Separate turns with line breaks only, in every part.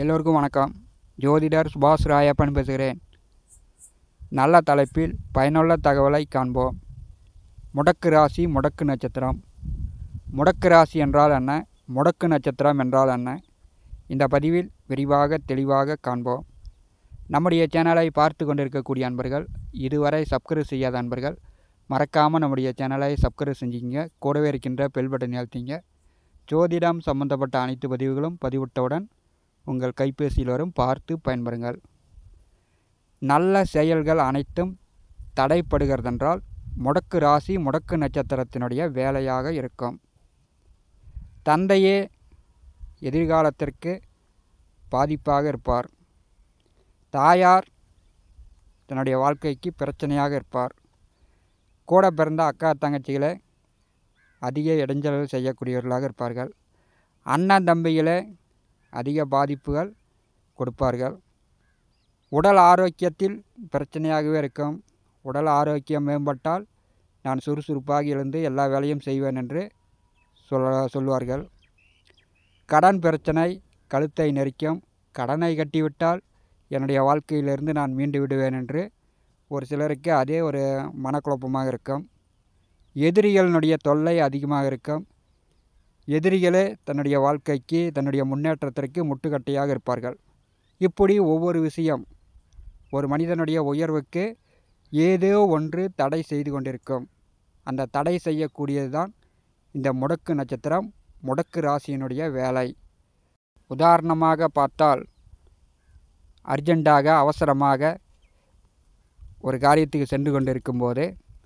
எல்லோருக்கும் வணக்கம் ஜோதிடர் சுபாஷ் ராயப்பன் பேசுகிறேன் நல்ல தலைப்பில் பயனுள்ள தகவலை காண்போம் முடக்கு ராசி முடக்கு நட்சத்திரம் முடக்கு ராசி என்றால் என்ன முடக்கு நட்சத்திரம் என்றால் என்ன இந்த பதிவில் விரிவாக தெளிவாக காண்போம் நம்முடைய சேனலை பார்த்து கொண்டிருக்கக்கூடிய அன்பர்கள் இதுவரை சப்ஸ்கிரைப் செய்யாத அன்பர்கள் மறக்காமல் நம்முடைய சேனலை சப்ஸ்கிரைப் செஞ்சுக்கிங்க கூடவே இருக்கின்ற பெல் பட்டன் அழுத்திங்க ஜோதிடம் சம்பந்தப்பட்ட அனைத்து பதிவுகளும் பதிவிட்டவுடன் உங்கள் கைபேசியில் வரும் பார்த்து பயன்பெறுங்கள் நல்ல செயல்கள் அனைத்தும் தடைப்படுகிறதென்றால் முடக்கு ராசி முடக்கு நட்சத்திரத்தினுடைய வேலையாக இருக்கும் தந்தையே எதிர்காலத்திற்கு பாதிப்பாக இருப்பார் தாயார் தன்னுடைய வாழ்க்கைக்கு பிரச்சனையாக இருப்பார் கூட பிறந்த அக்கா தங்கச்சிகளை அதிக இடைஞ்சல்கள் செய்யக்கூடியவர்களாக இருப்பார்கள் அண்ணன் தம்பிகளை அதிக பாதிப்புகள் கொடுப்பார்கள் உடல் ஆரோக்கியத்தில் பிரச்சனையாகவே இருக்கும் உடல் ஆரோக்கியம் மேம்பட்டால் நான் சுறுசுறுப்பாக எழுந்து எல்லா வேலையும் செய்வேன் என்று சொல்ல சொல்வார்கள் கடன் பிரச்சனை கழுத்தை நெரிக்கும் கடனை கட்டிவிட்டால் என்னுடைய வாழ்க்கையிலிருந்து நான் மீண்டு விடுவேன் என்று ஒரு சிலருக்கு அதே ஒரு மனக்குழப்பமாக இருக்கும் எதிரிகளினுடைய தொல்லை அதிகமாக இருக்கும் எதிரிகளே தன்னுடைய வாழ்க்கைக்கு தன்னுடைய முன்னேற்றத்திற்கு முட்டுக்கட்டையாக இருப்பார்கள் இப்படி ஒவ்வொரு விஷயம் ஒரு மனிதனுடைய உயர்வுக்கு ஏதோ ஒன்று தடை செய்து கொண்டிருக்கும் அந்த தடை செய்யக்கூடியது தான் இந்த முடக்கு நட்சத்திரம் முடக்கு ராசியினுடைய வேலை உதாரணமாக பார்த்தால் அர்ஜெண்டாக அவசரமாக ஒரு காரியத்துக்கு சென்று கொண்டிருக்கும்போது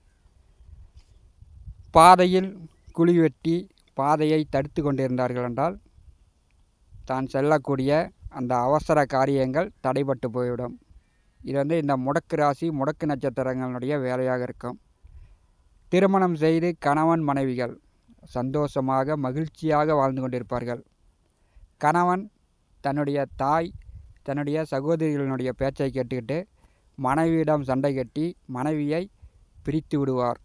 பாதையில் குழி வெட்டி பாதையை தடுத்து கொண்டிருந்தார்கள் என்றால் தான் செல்லக்கூடிய அந்த அவசர காரியங்கள் தடைபட்டு போய்விடும் இது வந்து இந்த முடக்கு ராசி முடக்கு நட்சத்திரங்களுடைய வேலையாக இருக்கும் திருமணம் செய்து கணவன் மனைவிகள் சந்தோஷமாக மகிழ்ச்சியாக வாழ்ந்து கொண்டிருப்பார்கள் கணவன் தன்னுடைய தாய் தன்னுடைய சகோதரிகளினுடைய பேச்சை கேட்டுக்கிட்டு மனைவியிடம் சண்டை கட்டி மனைவியை பிரித்து விடுவார்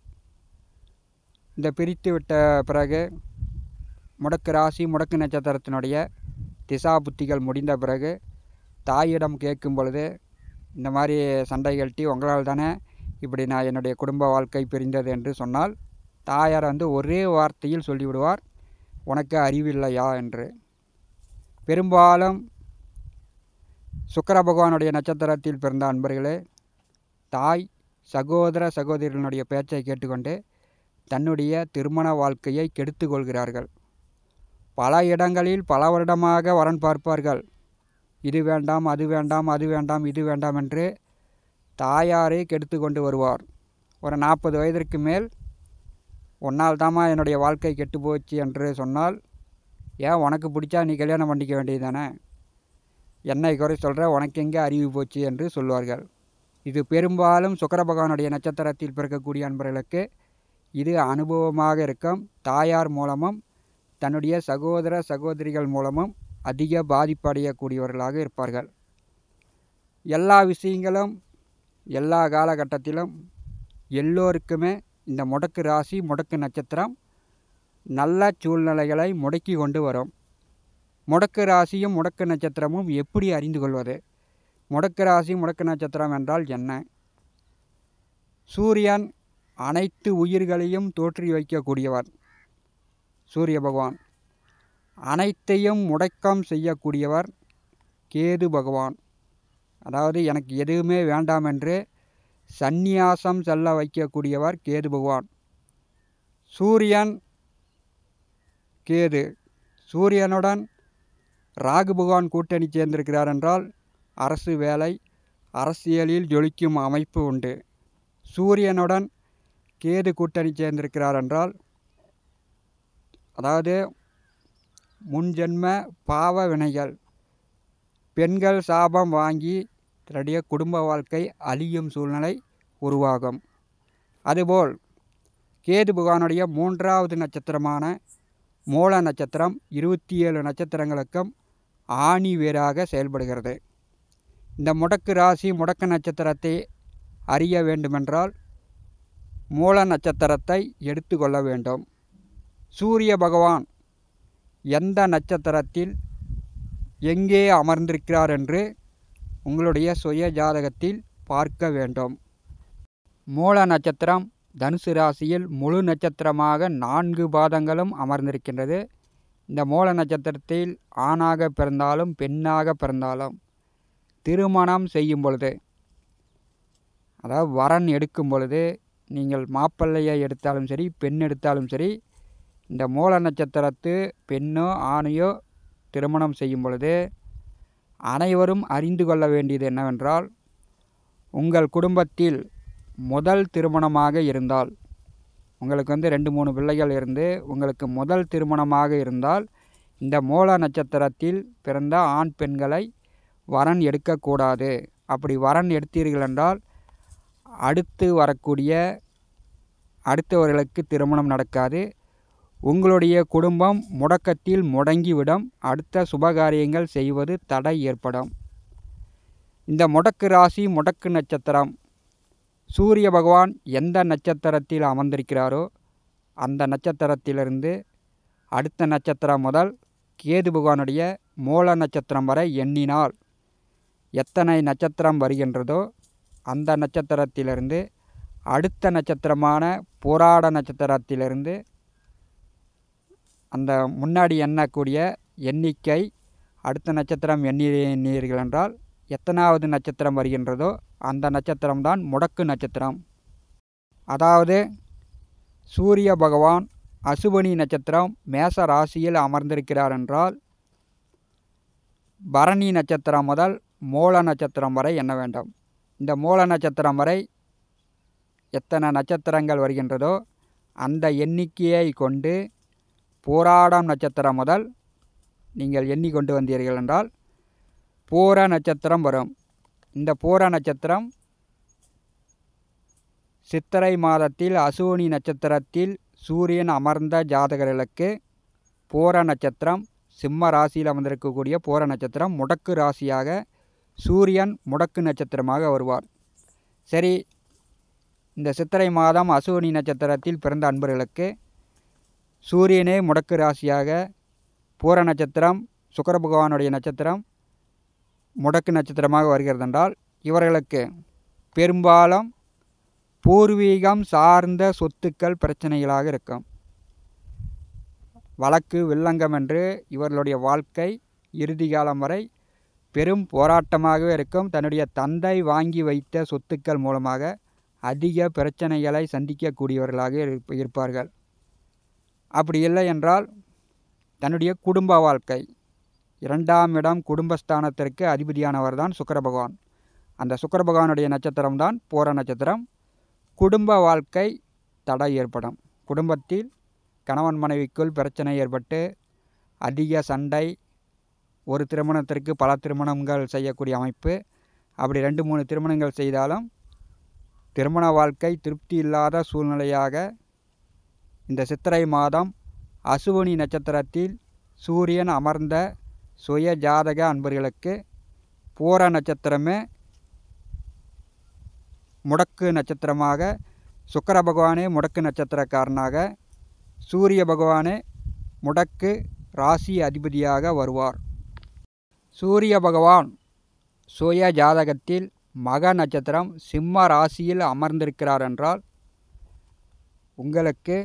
இந்த பிரித்து விட்ட பிறகு முடக்கு ராசி முடக்கு நட்சத்திரத்தினுடைய திசா புத்திகள் முடிந்த பிறகு தாயிடம் கேட்கும் பொழுது இந்த மாதிரி சண்டை கட்டி உங்களால் தானே இப்படி நான் என்னுடைய குடும்ப வாழ்க்கை பிரிந்தது என்று சொன்னால் தாயார் வந்து ஒரே வார்த்தையில் சொல்லிவிடுவார் உனக்கு அறிவில்லையா என்று பெரும்பாலும் சுக்கர பகவானுடைய நட்சத்திரத்தில் பிறந்த அன்பர்களே தாய் சகோதர சகோதரிகளுடைய பேச்சை கேட்டுக்கொண்டு தன்னுடைய திருமண வாழ்க்கையை கெடுத்து கொள்கிறார்கள் பல இடங்களில் பல வருடமாக வரன் பார்ப்பார்கள் இது வேண்டாம் அது வேண்டாம் அது வேண்டாம் இது வேண்டாம் என்று தாயாரே கெடுத்து கொண்டு வருவார் ஒரு நாற்பது வயதிற்கு மேல் உன்னால் தாம்மா என்னுடைய வாழ்க்கை கெட்டு போச்சு என்று சொன்னால் ஏன் உனக்கு பிடிச்சா நீ கல்யாணம் பண்ணிக்க வேண்டியது தானே என்னை குறை சொல்கிற உனக்கு எங்கே அறிவு போச்சு என்று சொல்வார்கள் இது பெரும்பாலும் சுக்கர பகவானுடைய நட்சத்திரத்தில் பிறக்கக்கூடிய அன்பர்களுக்கு இது அனுபவமாக இருக்கும் தாயார் மூலமும் தன்னுடைய சகோதர சகோதரிகள் மூலமும் அதிக பாதிப்படையக்கூடியவர்களாக இருப்பார்கள் எல்லா விஷயங்களும் எல்லா காலகட்டத்திலும் எல்லோருக்குமே இந்த முடக்கு ராசி முடக்கு நட்சத்திரம் நல்ல சூழ்நிலைகளை முடக்கி கொண்டு வரும் முடக்கு ராசியும் முடக்கு நட்சத்திரமும் எப்படி அறிந்து கொள்வது முடக்கு ராசி முடக்கு நட்சத்திரம் என்றால் என்ன சூரியன் அனைத்து உயிர்களையும் தோற்றி வைக்கக்கூடியவர் சூரிய பகவான் அனைத்தையும் முடக்கம் செய்யக்கூடியவர் கேது பகவான் அதாவது எனக்கு எதுவுமே வேண்டாம் என்று சந்நியாசம் செல்ல வைக்கக்கூடியவர் கேது பகவான் சூரியன் கேது சூரியனுடன் ராகு பகவான் கூட்டணி சேர்ந்திருக்கிறார் என்றால் அரசு வேலை அரசியலில் ஜொலிக்கும் அமைப்பு உண்டு சூரியனுடன் கேது கூட்டணி சேர்ந்திருக்கிறார் என்றால் அதாவது முன்ஜென்ம பாவ வினைகள் பெண்கள் சாபம் வாங்கி தன்னுடைய குடும்ப வாழ்க்கை அழியும் சூழ்நிலை உருவாகும் அதுபோல் கேது பகவானுடைய மூன்றாவது நட்சத்திரமான மூல நட்சத்திரம் இருபத்தி ஏழு நட்சத்திரங்களுக்கும் ஆணி வேராக செயல்படுகிறது இந்த முடக்கு ராசி முடக்கு நட்சத்திரத்தை அறிய வேண்டுமென்றால் மூல நட்சத்திரத்தை எடுத்துக்கொள்ள வேண்டும் சூரிய பகவான் எந்த நட்சத்திரத்தில் எங்கே அமர்ந்திருக்கிறார் என்று உங்களுடைய சுய ஜாதகத்தில் பார்க்க வேண்டும் மூல நட்சத்திரம் தனுசு ராசியில் முழு நட்சத்திரமாக நான்கு பாதங்களும் அமர்ந்திருக்கின்றது இந்த மூல நட்சத்திரத்தில் ஆணாக பிறந்தாலும் பெண்ணாக பிறந்தாலும் திருமணம் செய்யும் பொழுது அதாவது வரன் எடுக்கும் பொழுது நீங்கள் மாப்பிள்ளையை எடுத்தாலும் சரி பெண் எடுத்தாலும் சரி இந்த மூல நட்சத்திரத்து பெண்ணோ ஆணையோ திருமணம் செய்யும் பொழுது அனைவரும் அறிந்து கொள்ள வேண்டியது என்னவென்றால் உங்கள் குடும்பத்தில் முதல் திருமணமாக இருந்தால் உங்களுக்கு வந்து ரெண்டு மூணு பிள்ளைகள் இருந்து உங்களுக்கு முதல் திருமணமாக இருந்தால் இந்த மூல நட்சத்திரத்தில் பிறந்த ஆண் பெண்களை வரன் எடுக்கக்கூடாது அப்படி வரன் எடுத்தீர்கள் என்றால் அடுத்து வரக்கூடிய அடுத்தவர்களுக்கு திருமணம் நடக்காது உங்களுடைய குடும்பம் முடக்கத்தில் முடங்கிவிடும் அடுத்த சுபகாரியங்கள் செய்வது தடை ஏற்படும் இந்த முடக்கு ராசி முடக்கு நட்சத்திரம் சூரிய பகவான் எந்த நட்சத்திரத்தில் அமர்ந்திருக்கிறாரோ அந்த நட்சத்திரத்திலிருந்து அடுத்த நட்சத்திரம் முதல் கேது பகவானுடைய மூல நட்சத்திரம் வரை எண்ணினால் எத்தனை நட்சத்திரம் வருகின்றதோ அந்த நட்சத்திரத்திலிருந்து அடுத்த நட்சத்திரமான போராட நட்சத்திரத்திலிருந்து அந்த முன்னாடி எண்ணக்கூடிய எண்ணிக்கை அடுத்த நட்சத்திரம் எண்ணினீர்கள் என்றால் எத்தனாவது நட்சத்திரம் வருகின்றதோ அந்த நட்சத்திரம்தான் முடக்கு நட்சத்திரம் அதாவது சூரிய பகவான் அசுபனி நட்சத்திரம் மேச ராசியில் அமர்ந்திருக்கிறார் என்றால் பரணி நட்சத்திரம் முதல் மூல நட்சத்திரம் வரை எண்ண வேண்டும் இந்த மூல நட்சத்திரம் வரை எத்தனை நட்சத்திரங்கள் வருகின்றதோ அந்த எண்ணிக்கையை கொண்டு போராடம் நட்சத்திரம் முதல் நீங்கள் எண்ணி கொண்டு வந்தீர்கள் என்றால் பூர நட்சத்திரம் வரும் இந்த பூர நட்சத்திரம் சித்திரை மாதத்தில் அசுவினி நட்சத்திரத்தில் சூரியன் அமர்ந்த ஜாதகர்களுக்கு பூர நட்சத்திரம் சிம்ம ராசியில் அமர்ந்திருக்கக்கூடிய பூர நட்சத்திரம் முடக்கு ராசியாக சூரியன் முடக்கு நட்சத்திரமாக வருவார் சரி இந்த சித்திரை மாதம் அசுவினி நட்சத்திரத்தில் பிறந்த அன்பர்களுக்கு சூரியனே முடக்கு ராசியாக பூர நட்சத்திரம் சுக்கர பகவானுடைய நட்சத்திரம் முடக்கு நட்சத்திரமாக வருகிறது என்றால் இவர்களுக்கு பெரும்பாலும் பூர்வீகம் சார்ந்த சொத்துக்கள் பிரச்சனைகளாக இருக்கும் வழக்கு வில்லங்கம் என்று இவர்களுடைய வாழ்க்கை இறுதி காலம் வரை பெரும் போராட்டமாகவே இருக்கும் தன்னுடைய தந்தை வாங்கி வைத்த சொத்துக்கள் மூலமாக அதிக பிரச்சனைகளை சந்திக்கக்கூடியவர்களாக இருப்ப- இருப்பார்கள் அப்படி இல்லை என்றால் தன்னுடைய குடும்ப வாழ்க்கை இரண்டாம் இடம் குடும்பஸ்தானத்திற்கு அதிபதியானவர் தான் சுக்கிர பகவான் அந்த சுக்கிர பகவானுடைய நட்சத்திரம் தான் போர நட்சத்திரம் குடும்ப வாழ்க்கை தடை ஏற்படும் குடும்பத்தில் கணவன் மனைவிக்குள் பிரச்சனை ஏற்பட்டு அதிக சண்டை ஒரு திருமணத்திற்கு பல திருமணங்கள் செய்யக்கூடிய அமைப்பு அப்படி ரெண்டு மூணு திருமணங்கள் செய்தாலும் திருமண வாழ்க்கை திருப்தி இல்லாத சூழ்நிலையாக இந்த சித்திரை மாதம் அசுவினி நட்சத்திரத்தில் சூரியன் அமர்ந்த சுய ஜாதக அன்பர்களுக்கு பூர நட்சத்திரமே முடக்கு நட்சத்திரமாக சுக்கிர பகவானே முடக்கு நட்சத்திரக்காரனாக சூரிய பகவானே முடக்கு ராசி அதிபதியாக வருவார் சூரிய பகவான் சுய ஜாதகத்தில் மக நட்சத்திரம் சிம்ம ராசியில் அமர்ந்திருக்கிறார் என்றால் உங்களுக்கு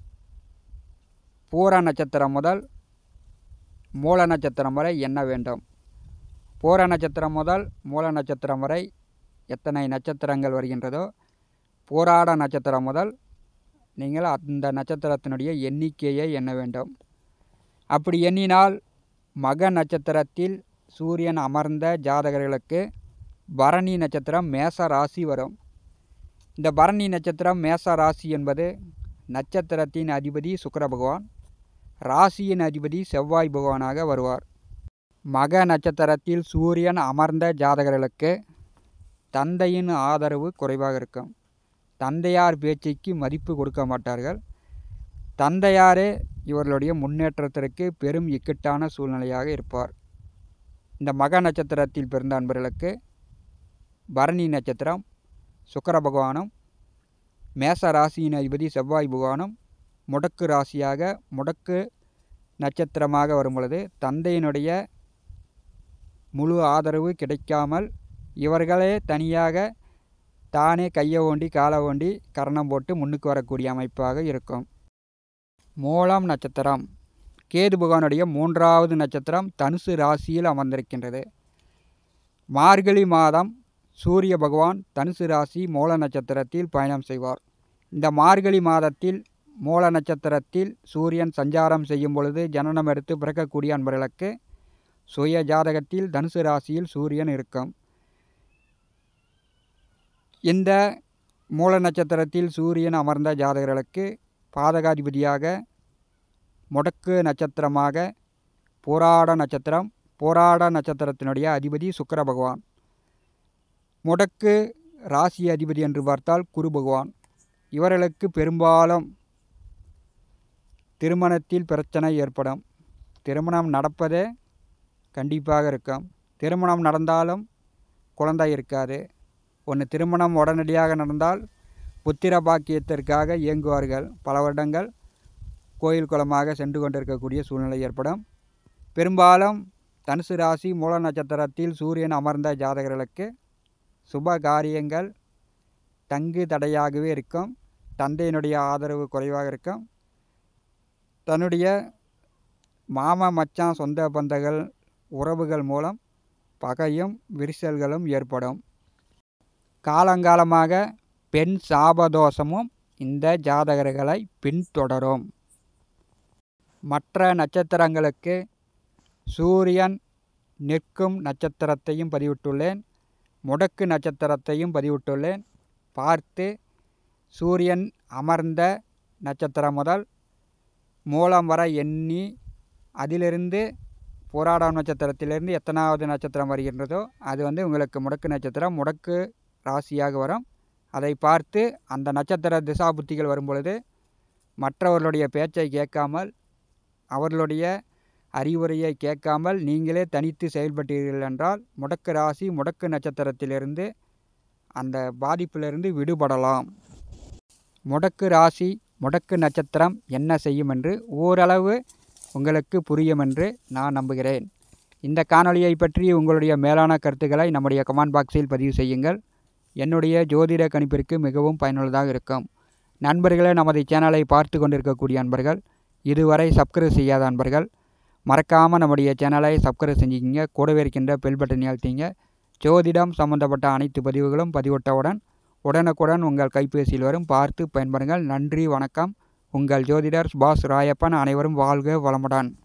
பூர நட்சத்திரம் முதல் மூல நட்சத்திரம் வரை எண்ண வேண்டும் பூர நட்சத்திரம் முதல் மூல நட்சத்திரம் வரை எத்தனை நட்சத்திரங்கள் வருகின்றதோ போராட நட்சத்திரம் முதல் நீங்கள் அந்த நட்சத்திரத்தினுடைய எண்ணிக்கையை எண்ண வேண்டும் அப்படி எண்ணினால் மக நட்சத்திரத்தில் சூரியன் அமர்ந்த ஜாதகர்களுக்கு பரணி நட்சத்திரம் மேச ராசி வரும் இந்த பரணி நட்சத்திரம் மேச ராசி என்பது நட்சத்திரத்தின் அதிபதி சுக்கிர பகவான் ராசியின் அதிபதி செவ்வாய் பகவானாக வருவார் மக நட்சத்திரத்தில் சூரியன் அமர்ந்த ஜாதகர்களுக்கு தந்தையின் ஆதரவு குறைவாக இருக்கும் தந்தையார் பேச்சுக்கு மதிப்பு கொடுக்க மாட்டார்கள் தந்தையாரே இவர்களுடைய முன்னேற்றத்திற்கு பெரும் இக்கட்டான சூழ்நிலையாக இருப்பார் இந்த மக நட்சத்திரத்தில் பிறந்த அன்பர்களுக்கு பரணி நட்சத்திரம் சுக்கிர பகவானும் மேச ராசியின் அதிபதி செவ்வாய் பகவானும் முடக்கு ராசியாக முடக்கு நட்சத்திரமாக வரும் பொழுது தந்தையினுடைய முழு ஆதரவு கிடைக்காமல் இவர்களே தனியாக தானே கையை ஓண்டி காலை ஓண்டி கரணம் போட்டு முன்னுக்கு வரக்கூடிய அமைப்பாக இருக்கும் மூலம் நட்சத்திரம் கேது பகவானுடைய மூன்றாவது நட்சத்திரம் தனுசு ராசியில் அமர்ந்திருக்கின்றது மார்கழி மாதம் சூரிய பகவான் தனுசு ராசி மூல நட்சத்திரத்தில் பயணம் செய்வார் இந்த மார்கழி மாதத்தில் மூல நட்சத்திரத்தில் சூரியன் சஞ்சாரம் செய்யும் பொழுது ஜனனம் எடுத்து பிறக்கக்கூடிய அன்பர்களுக்கு சுய ஜாதகத்தில் தனுசு ராசியில் சூரியன் இருக்கும் இந்த மூல நட்சத்திரத்தில் சூரியன் அமர்ந்த ஜாதகர்களுக்கு பாதகாதிபதியாக முடக்கு நட்சத்திரமாக போராட நட்சத்திரம் போராட நட்சத்திரத்தினுடைய அதிபதி சுக்கர பகவான் முடக்கு ராசி அதிபதி என்று பார்த்தால் குரு பகவான் இவர்களுக்கு பெரும்பாலும் திருமணத்தில் பிரச்சனை ஏற்படும் திருமணம் நடப்பதே கண்டிப்பாக இருக்கும் திருமணம் நடந்தாலும் குழந்தை இருக்காது ஒன்று திருமணம் உடனடியாக நடந்தால் புத்திர பாக்கியத்திற்காக இயங்குவார்கள் பல வருடங்கள் கோயில் குளமாக சென்று கொண்டிருக்கக்கூடிய சூழ்நிலை ஏற்படும் பெரும்பாலும் தனுசு ராசி மூல நட்சத்திரத்தில் சூரியன் அமர்ந்த ஜாதகர்களுக்கு சுப காரியங்கள் தங்கு தடையாகவே இருக்கும் தந்தையினுடைய ஆதரவு குறைவாக இருக்கும் தன்னுடைய மாமா மச்சான் சொந்த பந்தங்கள் உறவுகள் மூலம் பகையும் விரிசல்களும் ஏற்படும் காலங்காலமாக பெண் சாபதோஷமும் இந்த ஜாதகர்களை பின்தொடரும் மற்ற நட்சத்திரங்களுக்கு சூரியன் நிற்கும் நட்சத்திரத்தையும் பதிவிட்டுள்ளேன் முடக்கு நட்சத்திரத்தையும் பதிவிட்டுள்ளேன் பார்த்து சூரியன் அமர்ந்த நட்சத்திரம் முதல் மூலம் வர எண்ணி அதிலிருந்து போராடம் நட்சத்திரத்திலிருந்து எத்தனாவது நட்சத்திரம் வருகின்றதோ அது வந்து உங்களுக்கு முடக்கு நட்சத்திரம் முடக்கு ராசியாக வரும் அதை பார்த்து அந்த நட்சத்திர திசாபுத்திகள் வரும் பொழுது மற்றவர்களுடைய பேச்சை கேட்காமல் அவர்களுடைய அறிவுரையை கேட்காமல் நீங்களே தனித்து செயல்பட்டீர்கள் என்றால் முடக்கு ராசி முடக்கு நட்சத்திரத்திலிருந்து அந்த பாதிப்பிலிருந்து விடுபடலாம் முடக்கு ராசி முடக்கு நட்சத்திரம் என்ன செய்யும் என்று ஓரளவு உங்களுக்கு புரியும் என்று நான் நம்புகிறேன் இந்த காணொளியை பற்றி உங்களுடைய மேலான கருத்துக்களை நம்முடைய கமெண்ட் பாக்ஸில் பதிவு செய்யுங்கள் என்னுடைய ஜோதிட கணிப்பிற்கு மிகவும் பயனுள்ளதாக இருக்கும் நண்பர்களே நமது சேனலை பார்த்து கொண்டிருக்கக்கூடிய அன்பர்கள் இதுவரை சப்ஸ்கிரைப் செய்யாத அன்பர்கள் மறக்காமல் நம்முடைய சேனலை சப்ஸ்கிரைப் செஞ்சுக்கிங்க கூடவே இருக்கின்ற பெல் பட்டன் அழுத்திங்க ஜோதிடம் சம்பந்தப்பட்ட அனைத்து பதிவுகளும் பதிவிட்டவுடன் உடனுக்குடன் உங்கள் கைபேசியில் வரும் பார்த்து பயன்பெறுங்கள் நன்றி வணக்கம் உங்கள் ஜோதிடர் சுபாஷ் ராயப்பன் அனைவரும் வாழ்க வளமுடன்